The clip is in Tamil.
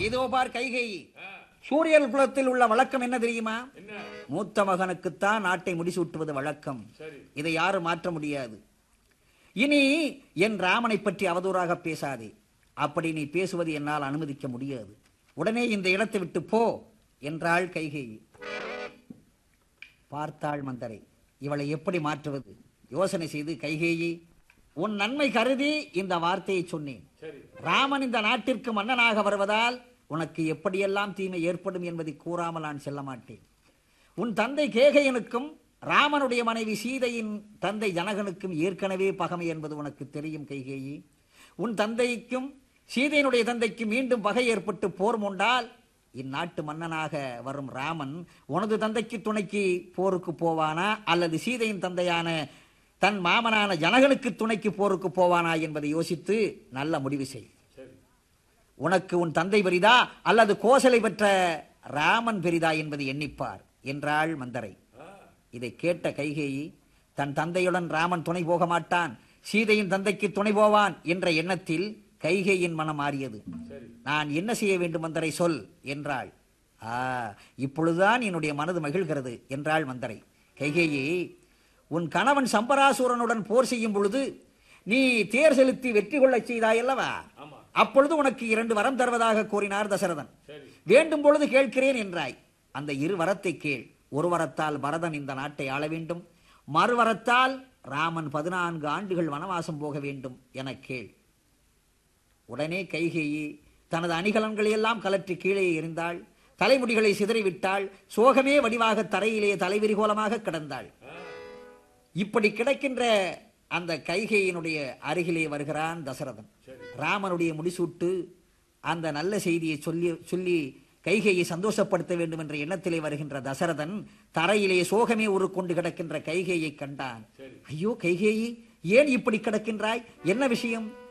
இதோ பார் கைகேயி சூரியன் குலத்தில் உள்ள வழக்கம் என்ன தெரியுமா என்ன மூத்த மகனுக்குத்தான் நாட்டை முடிசூட்டுவது வழக்கம் சரி இதை யாரும் மாற்ற முடியாது இனி என் ராமனை பற்றி அவதூறாக பேசாதே அப்படி நீ பேசுவது என்னால் அனுமதிக்க முடியாது உடனே இந்த இடத்தை விட்டு போ என்றாள் கைகேயி பார்த்தாள் மந்தரை இவளை எப்படி மாற்றுவது யோசனை செய்து கைகேயி உன் நன்மை கருதி இந்த வார்த்தையை சொன்னேன் சரி ராமன் இந்த நாட்டிற்கு மன்னனாக வருவதால் உனக்கு எப்படியெல்லாம் தீமை ஏற்படும் என்பதை கூறாமல் நான் செல்ல மாட்டேன் உன் தந்தை கேகையனுக்கும் ராமனுடைய மனைவி சீதையின் தந்தை ஜனகனுக்கும் ஏற்கனவே பகமை என்பது உனக்கு தெரியும் கைகேயி உன் தந்தைக்கும் சீதையினுடைய தந்தைக்கும் மீண்டும் பகை ஏற்பட்டு போர் மூண்டால் இந்நாட்டு மன்னனாக வரும் ராமன் உனது தந்தைக்கு துணைக்கு போருக்கு போவானா அல்லது சீதையின் தந்தையான தன் மாமனான ஜனகனுக்கு துணைக்கு போருக்கு போவானா என்பதை யோசித்து நல்ல முடிவு செய் சரி உனக்கு உன் தந்தை பெரிதா அல்லது கோசலை பெற்ற ராமன் பெரிதா என்பதை எண்ணிப்பார் என்றாள் மந்தரை ஆ இதை கேட்ட கைகேயி தன் தந்தையுடன் ராமன் துணை போக மாட்டான் சீதையின் தந்தைக்கு துணை போவான் என்ற எண்ணத்தில் கைகேயின் மனம் மாறியது சரி நான் என்ன செய்ய வேண்டும் மந்தரை சொல் என்றாள் ஆ இப்பொழுதுதான் என்னுடைய மனது மகிழ்கிறது என்றாள் மந்தரை கைகேயி உன் கணவன் சம்பராசூரனுடன் போர் செய்யும் பொழுது நீ தேர் செலுத்தி வெற்றி கொள்ளச் செய்தாயல்லவா ஆமா அப்பொழுது உனக்கு இரண்டு வரம் தருவதாக கூறினார் தசரதன் சரி வேண்டும் பொழுது கேட்கிறேன் என்றாய் அந்த இரு வரத்தை கேள் ஒரு வரத்தால் பரதன் இந்த நாட்டை ஆள வேண்டும் மறுவரத்தால் ராமன் பதினான்கு ஆண்டுகள் வனவாசம் போக வேண்டும் என கேள் உடனே கைகேயி தனது அணிகலன்களை எல்லாம் கலற்றி கீழே எறிந்தாள் தலைமுடிகளை சிதறிவிட்டாள் சோகமே வடிவாக தரையிலே தலைவிரிகோலமாக கிடந்தாள் ஆ இப்படி கிடைக்கின்ற அந்த கைகையினுடைய அருகிலே வருகிறான் தசரதன் சரி ராமனுடைய முடிசூட்டு அந்த நல்ல செய்தியை சொல்லி சொல்லி கைகையை சந்தோஷப்படுத்த வேண்டும் என்ற எண்ணத்திலே வருகின்ற தசரதன் தரையிலே சோகமே உருக்கொண்டு கிடக்கின்ற கைகையை கண்டான் சரி ஐயோ கைகேயி ஏன் இப்படி கிடக்கின்றாய் என்ன விஷயம்